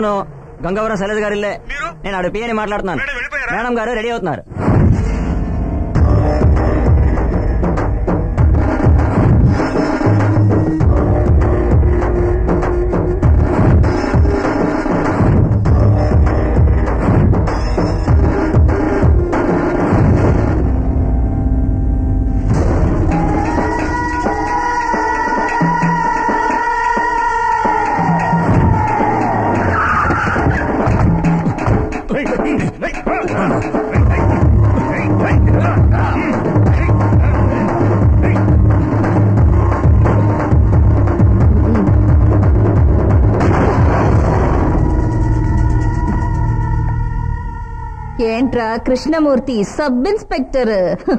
అవును గంగవరం శైలజ గారి ఇల్లే మీరు? నేను అడు పియని మాట్లాడుతున్నాను మేడం వెళ్ళిపోయారా? మేడం గారు రెడీ అవుతున్నారు ఏంట్రా కృష్ణమూర్తి సబ్ ఇన్స్పెక్టర్ హ్.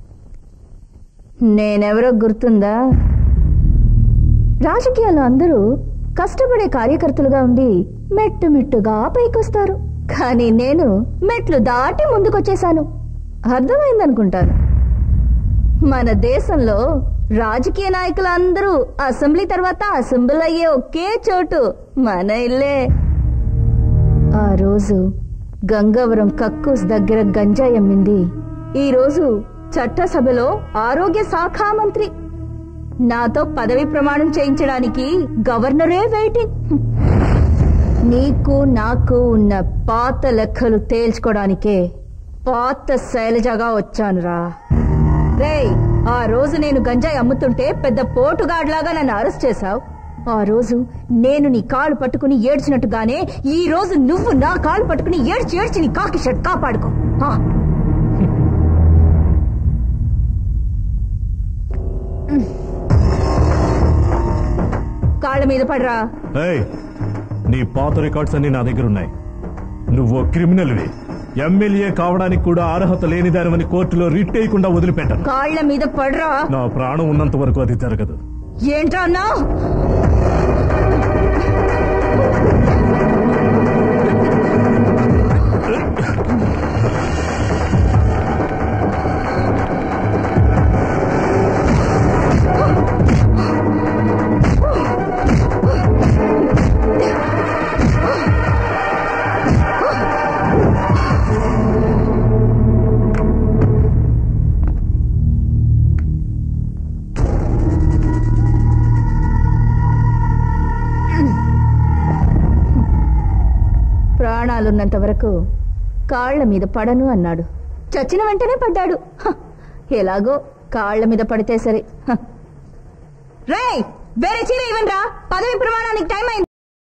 నేనెవరో గుర్తుందా రాజకీయాల్లో అందరూ కష్టపడే కార్యకర్తలుగా ఉండి మెట్టు మెట్టుగా పైకొస్తారు కానీ నేను మెట్లు దాటి ముందుకొచ్చేశాను అర్థమైందనుకుంటాను మన దేశంలో రాజకీయ నాయకులందరూ అసెంబ్లీ తర్వాత అసెంబ్లీ అయ్యే ఒకే చోటు మన ఇల్లే ఆ రోజు గంగవరం కక్కూస్ దగ్గర గంజాయి అమ్మింది ఈ రోజు చట్టసభలో ఆరోగ్య శాఖ మంత్రి నాతో పదవి ప్రమాణం చేయించడానికి గవర్నరే వెయిటింగ్ నీకు నాకు ఉన్న పాత లెక్కలు తేల్చుకోవడానికే పాత శైలజగా వచ్చానురా రేయ్ ఆ రోజు నేను గంజాయి అమ్ముతుంటే పెద్ద పోటుగాడ్లాగా నన్ను అరెస్ట్ చేశావు ఆ రోజు నేను నీ కాళ్ళు పట్టుకుని ఏడ్చినట్టుగానే ఈ రోజు నువ్వు నా కాళ్ళు పట్టుకుని ఏడ్చి ఏడ్చి నీ కాకి షర్ట్ కాపాడుకో ఆ. కాళ్ళ మీద పడరా ఏయ్ నీ పాత రికార్డ్స్ అన్ని నా దగ్గర ఉన్నాయి నువ్వు క్రిమినల్వి ఎమ్మెల్యే కావడానికి కూడా అర్హత లేనిదానివని కోర్టులో రిట్ వేయకుండా వదిలిపెట్టాను కాళ్ళ మీద పడరా నా ప్రాణం ఉన్నంత వరకు అది జరగదు ఏంట్రా అన్నావు ప్రాణాలున్నంత వరకు కాళ్ల మీద పడను అన్నాడు చచ్చిన వెంటనే పడ్డాడు హ, ఎలాగో కాళ్ల మీద పడితే సరే హ. రేయ్ వేరే చీర ఇవ్వండి రా పదవి ప్రమాణానికి టైం అయింది